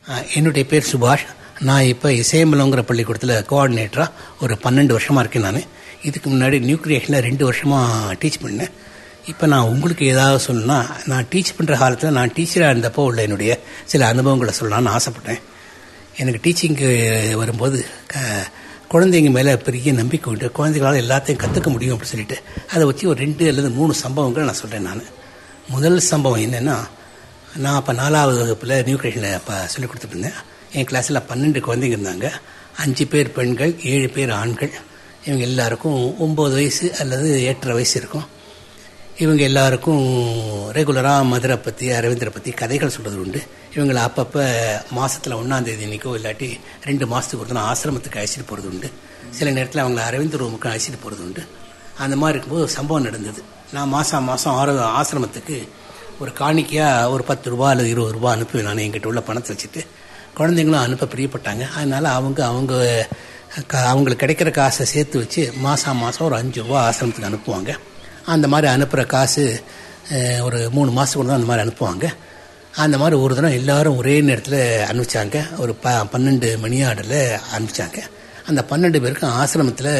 ஆஹ், என்னுடைய பேர் சுபாஷ் நான் இப்போ இசையம்பலங்கிற பள்ளிக்கூடத்தில் கோஆர்டினேட்டராக ஒரு பன்னெண்டு வருஷமாக இருக்கேன் நான் இதுக்கு முன்னாடி நியூ கிரியேஷனில் ரெண்டு வருஷமாக டீச் பண்ணேன் இப்போ நான் உங்களுக்கு ஏதாவது சொல்லணும்னா நான் டீச் பண்ணுற காலத்தில் நான் டீச்சராக இருந்தப்போ உள்ள என்னுடைய சில அனுபவங்களை சொல்லலாம்னு ஆசைப்பட்டேன் எனக்கு டீச்சிங்க்கு வரும்போது க- குழந்தைங்க மேலே பெரிய நம்பிக்கை உண்டு குழந்தைகளால் எல்லாத்தையும் கற்றுக்க முடியும் அப்படின்னு சொல்லிட்டு அதை வச்சு ஒரு ரெண்டு அல்லது மூணு சம்பவங்கள் நான் சொல்கிறேன் நான் முதல் சம்பவம் என்னென்னா நான் அப்போ நாலாவது வகுப்பில் நியூ கிரியேஷனில் அப்போ சொல்லிக் கொடுத்துட்டு இருந்தேன் என் கிளாஸில் பன்னெண்டு குழந்தைங்க இருந்தாங்க அஞ்சு பேர் பெண்கள் ஏழு பேர் ஆண்கள் இவங்க எல்லாருக்கும் ஒம்பது வயசு அல்லது எட்டரை வயசு இருக்கும் இவங்க எல்லாருக்கும் ரெகுலராக மதுரை பற்றி அரவிந்தரை பற்றி கதைகள் சொல்கிறது உண்டு இவங்களை அப்பப்போ மாதத்தில் ஒன்றாந்தேதி அன்றைக்கோ இல்லாட்டி ரெண்டு மாதத்துக்கு ஒரு நாள் ஆசிரமத்துக்கு அழைச்சிட்டு போகிறது உண்டு சில நேரத்தில் அவங்கள அரவிந்தர் ரூமுக்கு அழைச்சிட்டு போகிறது உண்டு அந்த மாதிரி இருக்கும்போது ஒரு சம்பவம் நடந்தது நான் மாதம் மாதம் ஆறு ஆசிரமத்துக்கு ஒரு காணிக்கையாக ஒரு பத்து ரூபா அல்லது இருபது ரூபா அனுப்புவேன் நான் என்கிட்ட உள்ள பணத்தை வச்சுட்டு குழந்தைங்களும் அனுப்ப பிரியப்பட்டாங்க அதனால் அவங்க அவங்க க- அவங்களுக்கு கிடைக்கிற காசை சேர்த்து வச்சு மாதம் மாதம் ஒரு அஞ்சு ரூபா ஆசிரமத்துக்கு அனுப்புவாங்க அந்த மாதிரி அனுப்புகிற காசு அஹ், ஒரு மூணு மாதத்துக்கு தான் அந்த மாதிரி அனுப்புவாங்க அந்த மாதிரி ஒரு தினம் எல்லாரும் ஒரே நேரத்தில் அனுப்பிச்சாங்க ஒரு ப பன்னெண்டு மணி ஆர்டரில் அனுப்பிச்சாங்க அந்த பன்னெண்டு பேருக்கும் ஆசிரமத்தில்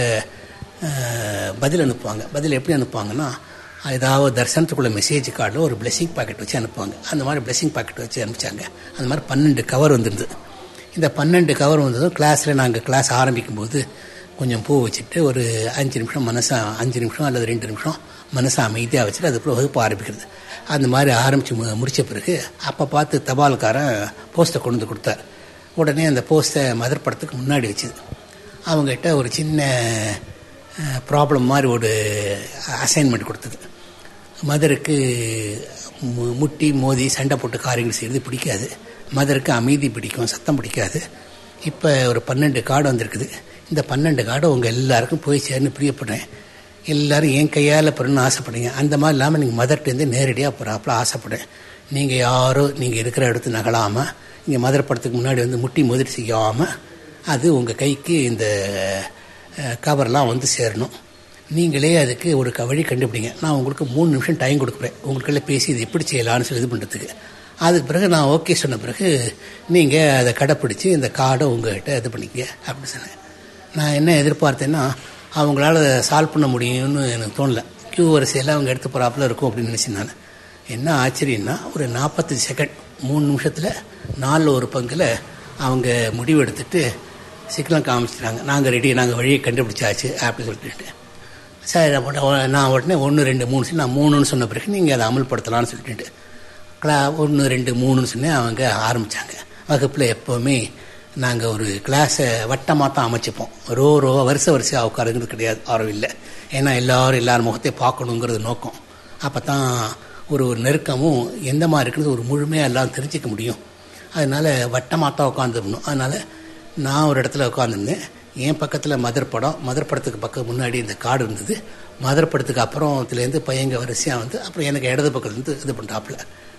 பதில் அனுப்புவாங்க பதில் எப்படி அனுப்புவாங்கன்னா ஏதாவது தரிசனத்துக்குள்ள மெசேஜ் கார்டில் ஒரு பிளெஸிங் பாக்கெட் வச்சு அனுப்புவாங்க அந்த மாதிரி பிளெஸிங் பாக்கெட் வச்சு அனுப்பிச்சாங்க அந்த மாதிரி பன்னெண்டு கவர் வந்துருந்தது இந்த பன்னெண்டு கவர் வந்ததும் கிளாஸில் நாங்கள் கிளாஸ் ஆரம்பிக்கும்போது கொஞ்சம் பூ வச்சுட்டு ஒரு அஞ்சு நிமிஷம் மனசா அஞ்சு நிமிஷம் அல்லது ரெண்டு நிமிஷம் மனசை அமைதியாக வச்சுட்டு அதுக்கப்புறம் வகுப்பு ஆரம்பிக்கிறது அந்த மாதிரி ஆரம்பித்து மு முடித்த பிறகு அப்போ பார்த்து தபால்காரன் போஸ்ட்டை கொண்டு வந்து கொடுத்தார் உடனே அந்த போஸ்ட்டை மதர் படத்துக்கு முன்னாடி வச்சுது அவங்ககிட்ட ஒரு சின்ன ப்ராப்ளம் மாதிரி ஒரு அசைன்மெண்ட் கொடுத்தது மதருக்கு மு- முட்டி மோதி சண்டை போட்டு காரியங்கள் செய்கிறது பிடிக்காது மதருக்கு அமைதி பிடிக்கும் சத்தம் பிடிக்காது இப்போ ஒரு பன்னெண்டு கார்டு வந்திருக்குது இந்த பன்னெண்டு கார்டு உங்கள் எல்லாருக்கும் போய் சேர்ந்து பிரியப்படுறேன் எல்லாரும் என் கையால் பெறணும்னு ஆசைப்படுறீங்க அந்த மாதிரி இல்லாமல் நீங்கள் மதர்கிட்டேருந்து நேரடியாக போகிறாப்புல ஆசைப்படுறேன் நீங்கள் யாரும் நீங்கள் இருக்கிற இடத்து நகலாமல் இங்கே மதர் படத்துக்கு முன்னாடி வந்து முட்டி மோதிட்டு செய்யாமல் அது உங்கள் கைக்கு இந்த அஹ், கவர்லாம் வந்து சேரணும் நீங்களே அதுக்கு ஒரு க- வழி கண்டுபிடிங்க நான் உங்களுக்கு மூணு நிமிஷம் டைம் கொடுக்குறேன் உங்களுக்குள்ள பேசி இது எப்படி செய்யலாம்னு சொல்லி இது பண்ணுறதுக்கு அதுக்கு பிறகு நான் ஓகே சொன்ன பிறகு நீங்கள் அதை கடைப்பிடிச்சி இந்த கார்டை உங்கள்கிட்ட இது பண்ணிக்க அப்படி சொன்னேன் நான் என்ன எதிர்பார்த்தேன்னா அவங்களால சால்வ் பண்ண முடியும்னு எனக்கு தோணல கியூ வரிசையில் அவங்க எடுத்து போகிறாப்புல இருக்கும் அப்படின்னு நினச்சேன் நான் என்ன ஆச்சரியம்னா ஒரு நாற்பத்தஞ்சு செகண்ட் மூணு நிமிஷத்தில் நாலில் ஒரு பங்கில் அவங்க முடிவு எடுத்துட்டு சிக்கலம் காமிச்சிட்டாங்க நாங்கள் ரெடி நாங்கள் வழியை கண்டுபிடிச்சாச்சு அப்படின்னு சொல்லிட்டு சரி நான் உடனே- நான் உடனே ஒன்று ரெண்டு மூணு சொல்லி நான் மூணுன்னு சொன்ன பிறகு நீங்கள் அதை அமல்படுத்தலாம்னு சொல்லிட்டு கிளா ஒன்று ரெண்டு மூணுன்னு சொன்னே அவங்க ஆரம்பித்தாங்க வகுப்பில் எப்போவுமே நாங்கள் ஒரு கிளாஸை வட்டமாக தான் அமைச்சிப்போம் ரோ ரோ வரிசை வரிசையாக உட்காருங்கிறது கிடையாது ஆரோ இல்லை ஏன்னா எல்லாரும் எல்லார் முகத்தையும் பார்க்கணுங்கிறது நோக்கம் அப்போ தான் ஒரு ஒரு நெருக்கமும் எந்த மாதிரி இருக்கிறது ஒரு முழுமையாக எல்லாம் தெரிஞ்சிக்க முடியும் அதனால வட்டமாக தான் உட்காந்துருக்கணும் அதனால நான் ஒரு இடத்துல உட்காந்துருந்தேன் என் பக்கத்தில் மதர் படம் மதர் படத்துக்கு பக்கம் முன்னாடி இந்த கார்டு இருந்தது மதர் படத்துக்கு அப்புறம் இதுலேருந்து பையங்க வரிசையாக வந்து அப்புறம் எனக்கு இடது பக்கத்துலேருந்து இது பண்ணுறாப்புல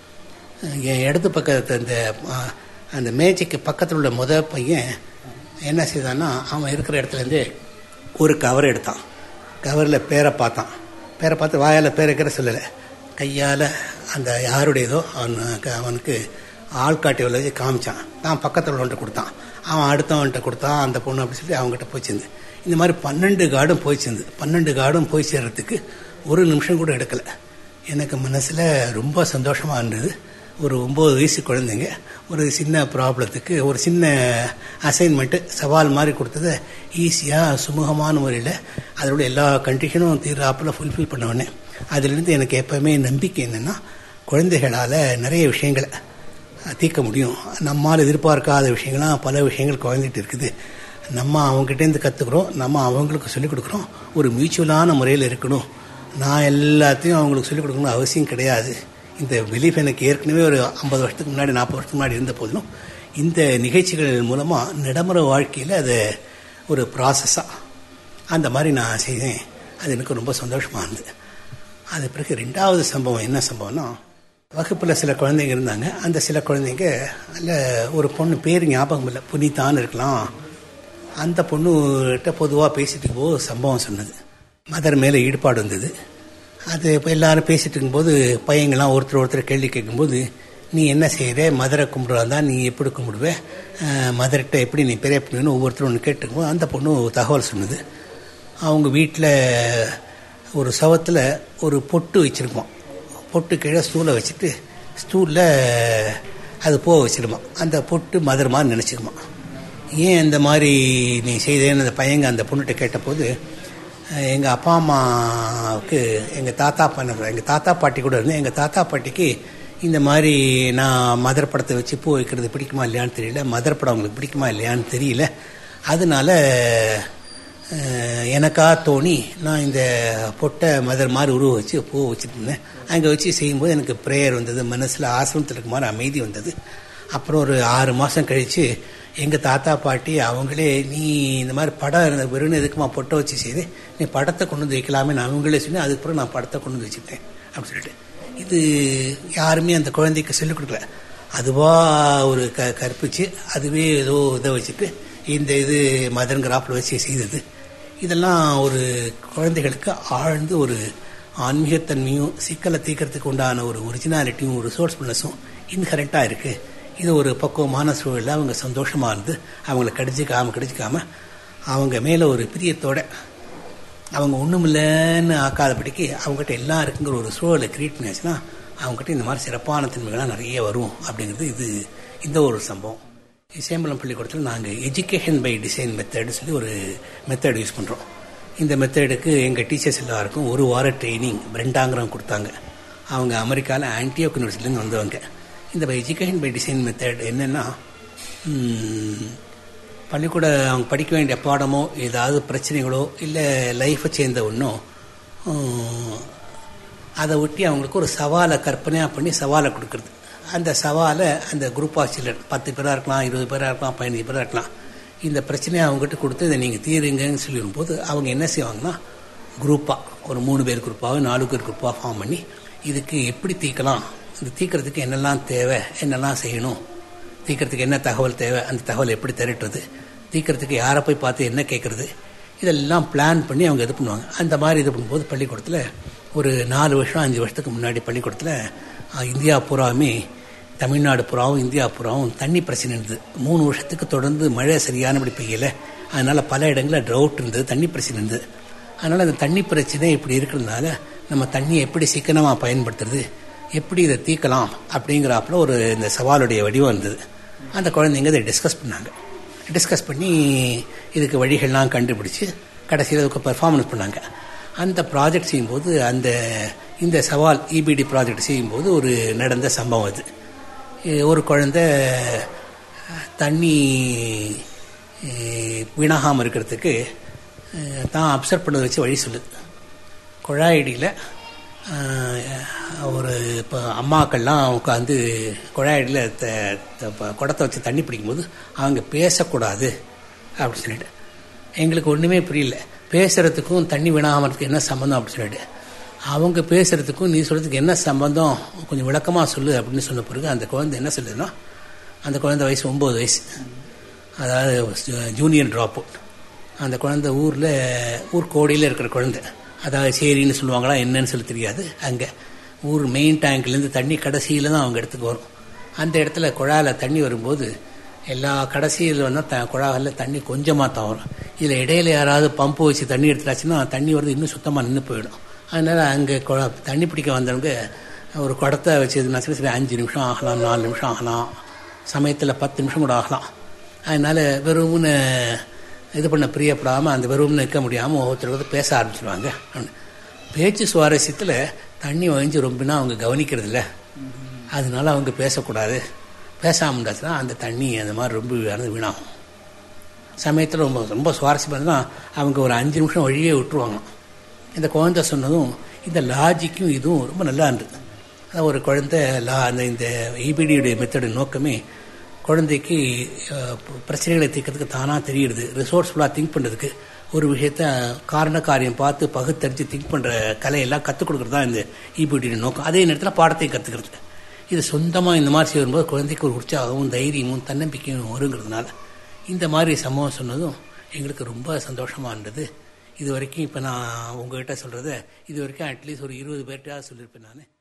என் இடது பக்கத்து அந்த ஆ, அந்த மேஜைக்கு பக்கத்தில் உள்ள முத பையன் என்ன செய்தான்னா அவன் இருக்கிற இடத்துலேருந்து ஒரு கவர் எடுத்தான் கவரில் பேரை பார்த்தான் பேரை பார்த்து வாயால் பேரை இருக்கிற சொல்லலை கையால் அந்த யாருடையதோ அவனுக்கு அவனுக்கு ஆள்காட்டி வச்சு காமிச்சான் தான் பக்கத்தில் உள்ளவன்ட்ட கொடுத்தான் அவன் அடுத்தவன்கிட்ட கொடுத்தான் அந்த பொண்ணு அப்படி சொல்லி அவங்ககிட்ட போய் சேர்ந்து இந்த மாதிரி பன்னெண்டு கார்டும் போய் சேர்ந்து பன்னெண்டு கார்டும் போய் சேர்றதுக்கு ஒரு நிமிஷம் கூட எடுக்கலை எனக்கு மனசில் ரொம்ப சந்தோஷமாக இருந்தது ஒரு ஒம்பது வயசு குழந்தைங்க ஒரு சின்ன ப்ராப்ளத்துக்கு ஒரு சின்ன அசைன்மெண்ட்டு சவால் மாதிரி கொடுத்ததை ஈஸியாக சுமூகமான முறையில் அதோட எல்லா கண்டிஷனும் தீர்றாப்பில் ஃபுல்ஃபில் பண்ணுவேன் அதுலேருந்து எனக்கு எப்போவுமே நம்பிக்கை என்னென்னா குழந்தைகளால் நிறைய விஷயங்களை தீர்க்க முடியும் நம்மால் எதிர்பார்க்காத விஷயங்கள்லாம் பல விஷயங்கள் குழந்தைகிட்ட இருக்குது நம்ம அவங்ககிட்டேருந்து கற்றுக்குறோம் நம்ம அவங்களுக்கு சொல்லிக் கொடுக்குறோம் ஒரு மியூச்சுவலான முறையில் இருக்கணும் நான் எல்லாத்தையும் அவங்களுக்கு சொல்லிக் கொடுக்கணும் அவசியம் கிடையாது இந்த பிலீஃப் எனக்கு ஏற்கனவே ஒரு ஐம்பது வருஷத்துக்கு முன்னாடி நாற்பது வருஷத்துக்கு முன்னாடி இருந்த போதிலும் இந்த நிகழ்ச்சிகள் மூலமாக நடைமுறை வாழ்க்கையில் அது ஒரு ப்ராசஸாக அந்த மாதிரி நான் செய்தேன் அது எனக்கு ரொம்ப சந்தோஷமாக இருந்தது அது பிறகு ரெண்டாவது சம்பவம் என்ன சம்பவம்னா வகுப்பில் சில குழந்தைங்க இருந்தாங்க அந்த சில குழந்தைங்க அதில் ஒரு பொண்ணு பேர் ஞாபகம் இல்லை புனிதான்னு இருக்கலாம் அந்த பொண்ணுகிட்ட பொதுவாக பேசிட்டு இருக்கும்போது ஒரு சம்பவம் சொன்னது மதர் மேலே ஈடுபாடு வந்தது அது இப்போ எல்லாரும் பேசிட்டு இருக்கும்போது பையங்கள்லாம் ஒருத்தர் ஒருத்தர் கேள்வி கேட்கும்போது நீ என்ன செய்கிற மதுரை கும்பிடுறதா நீ எப்படி கும்பிடுவே மதுரைட்ட எப்படி நீ பெரிய பண்ணுவேன்னு ஒவ்வொருத்தரும் ஒன்று கேட்டுக்கும்போது அந்த பொண்ணு தகவல் சொன்னது அவங்க வீட்டில் ஒரு சவத்தில் ஒரு பொட்டு வச்சுருப்போம் பொட்டு கீழே ஸ்டூலை வச்சுட்டு ஸ்டூலில் அது போக வச்சிருமா அந்த பொட்டு மதுரை மாதிரி நினச்சிருமா ஏன் இந்த மாதிரி நீ செய்தேன்னு அந்த பையங்க அந்த பொண்ணுகிட்ட கேட்டபோது எங்கள் அப்பா அம்மாவுக்கு எங்கள் தாத்தா பண்ண எங்கள் தாத்தா பாட்டி கூட இருந்தேன் எங்கள் தாத்தா பாட்டிக்கு இந்த மாதிரி நான் மதுரை படத்தை வச்சு பூ வைக்கிறது பிடிக்குமா இல்லையான்னு தெரியல மதுரை படம் அவங்களுக்கு பிடிக்குமா இல்லையான்னு தெரியல அதனால எனக்கா தோணி நான் இந்த பொட்டை மதர் மாதிரி உருவ வச்சு பூ வச்சுட்டு இருந்தேன் அங்கே வச்சு செய்யும்போது எனக்கு ப்ரேயர் வந்தது மனசில் ஆசிரமத்தில் இருக்க மாதிரி அமைதி வந்தது அப்புறம் ஒரு ஆறு மாதம் கழித்து எங்கள் தாத்தா பாட்டி அவங்களே நீ இந்த மாதிரி படம் இருந்த வெறும் எதுக்குமா பொட்டை வச்சு செய்து நீ படத்தை கொண்டு வந்து வைக்கலாமே நான் அவங்களே சொன்னேன் அதுக்கப்புறம் நான் படத்தை கொண்டு வந்து வச்சுட்டேன் அப்படின்னு சொல்லிட்டு இது யாருமே அந்த குழந்தைக்கு சொல்லிக் கொடுக்கல அதுவாக ஒரு க கற்பிச்சு அதுவே ஏதோ இதை வச்சுட்டு இந்த இது மதன் கிராஃபில் வச்சு செய்தது இதெல்லாம் ஒரு குழந்தைகளுக்கு ஆழ்ந்து ஒரு ஆன்மீகத்தன்மையும் சிக்கலை தீர்க்கறதுக்கு உண்டான ஒரு ஒரிஜினாலிட்டியும் ஒரு ரிசோர்ஸ்ஃபுல்னஸும் இன்ஹரண்ட்டாக இருக்குது இது ஒரு பக்குவமான சூழலில் அவங்க சந்தோஷமாக இருந்து அவங்கள கடிச்சிக்காம கடிச்சிக்காம அவங்க மேலே ஒரு பிரியத்தோட அவங்க ஒன்றுமில்லன்னு ஆக்காதபடிக்கு அவங்ககிட்ட எல்லாம் இருக்குங்கிற ஒரு சூழலை கிரியேட் பண்ணியாச்சுன்னா அவங்ககிட்ட இந்த மாதிரி சிறப்பான தன்மைகள்லாம் நிறைய வரும் அப்படிங்கிறது இது இந்த ஒரு சம்பவம் இசையம்பலம் பள்ளிக்கூடத்தில் நாங்கள் எஜுகேஷன் பை டிசைன் மெத்தட்னு சொல்லி ஒரு மெத்தட் யூஸ் பண்ணுறோம் இந்த மெத்தடுக்கு எங்கள் டீச்சர்ஸ் எல்லாருக்கும் ஒரு வார ட்ரைனிங் பிரெண்டாங்கிறவங்க கொடுத்தாங்க அவங்க அமெரிக்காவில் ஆன்டியோக் யூனிவர்சிட்டிலேருந்து வந்தவங்க இந்த எஜுகேஷன் பை டிசைன் மெத்தட் என்னென்னா பள்ளிக்கூட அவங்க படிக்க வேண்டிய பாடமோ ஏதாவது பிரச்சனைகளோ இல்லை லைஃப்பை சேர்ந்த ஒன்றோ அதை ஒட்டி அவங்களுக்கு ஒரு சவாலை கற்பனையாக பண்ணி சவாலை கொடுக்குறது அந்த சவாலை அந்த குரூப் ஆஃப் சில்லர் பத்து பேராக இருக்கலாம் இருபது பேராக இருக்கலாம் பதினஞ்சு பேராக இருக்கலாம் இந்த பிரச்சனையை அவங்ககிட்ட கொடுத்து இதை நீங்கள் தீருங்கன்னு சொல்லிடும்போது அவங்க என்ன செய்வாங்கன்னா குரூப்பாக ஒரு மூணு பேர் குரூப்பாக நாலு பேர் குரூப்பாக ஃபார்ம் பண்ணி இதுக்கு எப்படி தீர்க்கலாம் இது தீர்க்கறதுக்கு என்னெல்லாம் தேவை என்னெல்லாம் செய்யணும் தீர்க்கறதுக்கு என்ன தகவல் தேவை அந்த தகவல் எப்படி திரட்டுறது தீர்க்கறதுக்கு யாரை போய் பார்த்து என்ன கேட்குறது இதெல்லாம் பிளான் பண்ணி அவங்க இது பண்ணுவாங்க அந்த மாதிரி இது பண்ணும்போது பள்ளிக்கூடத்தில் ஒரு நாலு வருஷம் அஞ்சு வருஷத்துக்கு முன்னாடி பள்ளிக்கூடத்தில் இந்தியா பூராவுமே தமிழ்நாடு புறாவும் இந்தியா புறாவும் தண்ணி பிரச்சனை இருந்தது மூணு வருஷத்துக்கு தொடர்ந்து மழை சரியானபடி பெய்யலை அதனால் பல இடங்களில் ட்ரவுட் இருந்தது தண்ணி பிரச்சனை இருந்தது அதனால் அந்த தண்ணி பிரச்சனை இப்படி இருக்கிறதுனால நம்ம தண்ணியை எப்படி சிக்கனமாக பயன்படுத்துறது எப்படி இதை தீர்க்கலாம் அப்படிங்கிறாப்புல ஒரு இந்த சவாலுடைய வடிவம் இருந்தது அந்த குழந்தைங்க இதை டிஸ்கஸ் பண்ணாங்க டிஸ்கஸ் பண்ணி இதுக்கு வழிகள்லாம் கண்டுபிடிச்சி கடைசியில் அதுக்கு பெர்ஃபார்மன்ஸ் பண்ணாங்க அந்த ப்ராஜெக்ட் செய்யும்போது அந்த இந்த சவால் இபிடி ப்ராஜெக்ட் செய்யும்போது ஒரு நடந்த சம்பவம் அது ஒரு குழந்த தண்ணி வீணாகாமல் இருக்கிறதுக்கு தான் அப்சர்வ் பண்ணதை வச்சு வழி சொல்லுது குழாயடியில் ஒரு இப்போ அம்மாக்கள்லாம் உட்காந்து குழாயடியில் குடத்தை வச்சு தண்ணி பிடிக்கும்போது அவங்க பேசக்கூடாது அப்படின்னு சொல்லிட்டு எங்களுக்கு ஒன்றுமே புரியல பேசுகிறதுக்கும் தண்ணி வீணாகிறதுக்கு என்ன சம்மந்தம் அப்படின்னு சொல்லிட்டு அவங்க பேசுகிறதுக்கும் நீ சொல்கிறதுக்கு என்ன சம்பந்தம் கொஞ்சம் விளக்கமாக சொல்லு அப்படின்னு சொன்ன பிறகு அந்த குழந்தை என்ன சொல்லுதுன்னா அந்த குழந்தை வயசு ஒம்பது வயசு அதாவது ஜூனியர் ட்ராப் அவுட் அந்த குழந்தை ஊரில் ஊர் கோடியில் இருக்கிற குழந்தை அதாவது சேரின்னு சொல்லுவாங்களா என்னன்னு சொல்லி தெரியாது அங்கே ஊர் மெயின் டேங்க்லேருந்து தண்ணி கடைசியில் தான் அவங்க இடத்துக்கு வரும் அந்த இடத்துல குழாயில் தண்ணி வரும்போது எல்லா கடைசியில் வந்தால் த குழாயில் தண்ணி கொஞ்சமாக தான் வரும் இதில் இடையில யாராவது பம்பு வச்சு தண்ணி எடுத்துட்டாச்சுன்னா தண்ணி வருது இன்னும் சுத்தமாக நின்று போயிடும் அதனால் அங்கே தண்ணி பிடிக்க வந்தவங்க ஒரு குடத்தை வச்சதுன்னா சரி சரி அஞ்சு நிமிஷம் ஆகலாம் நாலு நிமிஷம் ஆகலாம் சமயத்தில் பத்து நிமிஷம் கூட ஆகலாம் அதனால் வெறும்னு இது பண்ண பிரியப்படாமல் அந்த வெறும்னு நிற்க முடியாமல் ஒவ்வொருத்தர் பேச ஆரம்பிச்சிருவாங்க பேச்சு சுவாரஸ்யத்தில் தண்ணி வழிஞ்சு ரொம்பினா அவங்க கவனிக்கிறது இல்லை அதனால அவங்க பேசக்கூடாது பேசாமல் இருந்தாச்சுன்னா அந்த தண்ணி அந்த மாதிரி ரொம்ப வீணாகும் சமயத்தில் ரொம்ப ரொம்ப சுவாரஸ்யமாக அவங்க ஒரு அஞ்சு நிமிஷம் வழியே விட்டுருவாங்க இந்த குழந்தை சொன்னதும் இந்த லாஜிக்கும் இதுவும் ரொம்ப நல்லா இருந்தது அதான் ஒரு குழந்தை லா அந்த இந்த இபிடியுடைய மெத்தடு நோக்கமே குழந்தைக்கு பிரச்சனைகளை தீர்க்கறதுக்கு தானாக தெரியுது ரிசோர்ஸ்ஃபுல்லாக திங்க் பண்ணுறதுக்கு ஒரு விஷயத்த காரண காரியம் பார்த்து பகுத்தறிஞ்சு திங்க் பண்ணுற கலையெல்லாம் கற்றுக் கொடுக்குறது தான் இந்த இபிடியோட நோக்கம் அதே நேரத்தில் பாடத்தையும் கற்றுக்கிறது இது சொந்தமாக இந்த மாதிரி செய்யும்போது குழந்தைக்கு ஒரு உற்சாகமும் தைரியமும் தன்னம்பிக்கையும் வருங்கிறதுனால இந்த மாதிரி சம்பவம் சொன்னதும் எங்களுக்கு ரொம்ப சந்தோஷமாக இருந்தது இது வரைக்கும் இப்போ நான் உங்ககிட்ட சொல்கிறத இது வரைக்கும் அட்லீஸ்ட் ஒரு இருபது பேர்கிட்ட சொல்லியிருப்பேன் நான்